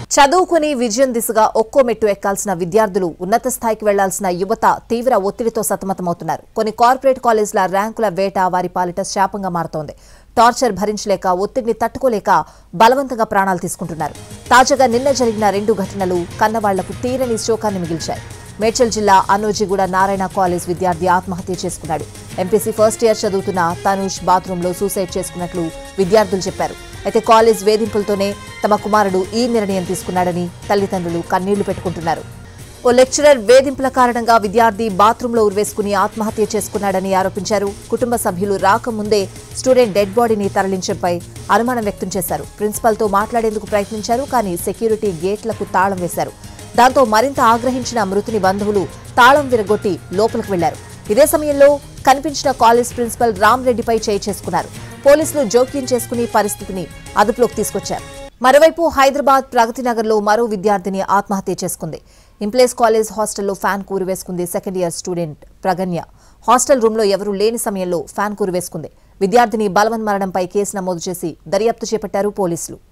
చదువుకుని విజయం దిశగా ఒక్కో మెట్టు ఎక్కాల్సిన విద్యార్థులు ఉన్నత స్థాయికి వెళ్లాల్సిన యువత తీవ్ర ఒత్తిడితో సతమతమవుతున్నారు కొన్ని కార్పొరేట్ కాలేజీల ర్యాంకుల వేట వారి పాలిట శాపంగా మారుతోంది టార్చర్ భరించలేక ఒత్తిడిని తట్టుకోలేక బలవంతంగా ప్రాణాలు తీసుకుంటున్నారు తాజాగా నిన్న జరిగిన రెండు ఘటనలు కన్నవాళ్లకు తీరని శోకాన్ని మిగిల్చాయి మేడ్చల్ జిల్లా అనోజిగూడ నారాయణ కాలేజ్ విద్యార్థి ఆత్మహత్య చేసుకున్నాడు ఎంపీసీ ఫస్ట్ ఇయర్ చదువుతున్న తనుష్ బాత్రూంలో సూసైడ్ చేసుకున్నట్లు విద్యార్థులు చెప్పారు అయితే కాలేజ్ వేధింపులతోనే తమ కుమారుడు ఈ నిర్ణయం తీసుకున్నాడని తల్లిదండ్రులు కన్నీళ్లు పెట్టుకుంటున్నారు ఓ లెక్చరర్ వేధింపుల కారణంగా విద్యార్థి బాత్రూంలో ఉరివేసుకుని ఆత్మహత్య చేసుకున్నాడని ఆరోపించారు కుటుంబ సభ్యులు రాకముందే స్టూడెంట్ డెడ్ బాడీని తరలించడంపై అనుమానం వ్యక్తం చేశారు ప్రిన్సిపల్తో మాట్లాడేందుకు ప్రయత్నించారు కానీ సెక్యూరిటీ గేట్లకు తాళం వేశారు దాంతో మరింత ఆగ్రహించిన మృతుని బంధువులు తాళం విరగొట్టి లోపలికి వెళ్లారు ఇదే సమయంలో కనిపించిన కాలేజ్ ప్రిన్సిపల్ రామ్ రెడ్డిపై చేయి చేసుకున్నారు పోలీసులు జోక్యం చేసుకుని పరిస్థితిని అదుపులోకి తీసుకొచ్చారు మరోవైపు హైదరాబాద్ ప్రగతి నగర్లో మరో విద్యార్థిని ఆత్మహత్య చేసుకుంది ఇంప్లేస్ కాలేజ్ హాస్టల్లో ఫ్యాన్ కూరివేసుకుంది second year student Pragnya hostel రూమ్లో ఎవరూ లేని సమయంలో ఫ్యాన్ కూరివేసుకుంది విద్యార్థిని బలవన్మరణంపై కేసు నమోదు చేసి దర్యాప్తు చేపట్టారు పోలీసులు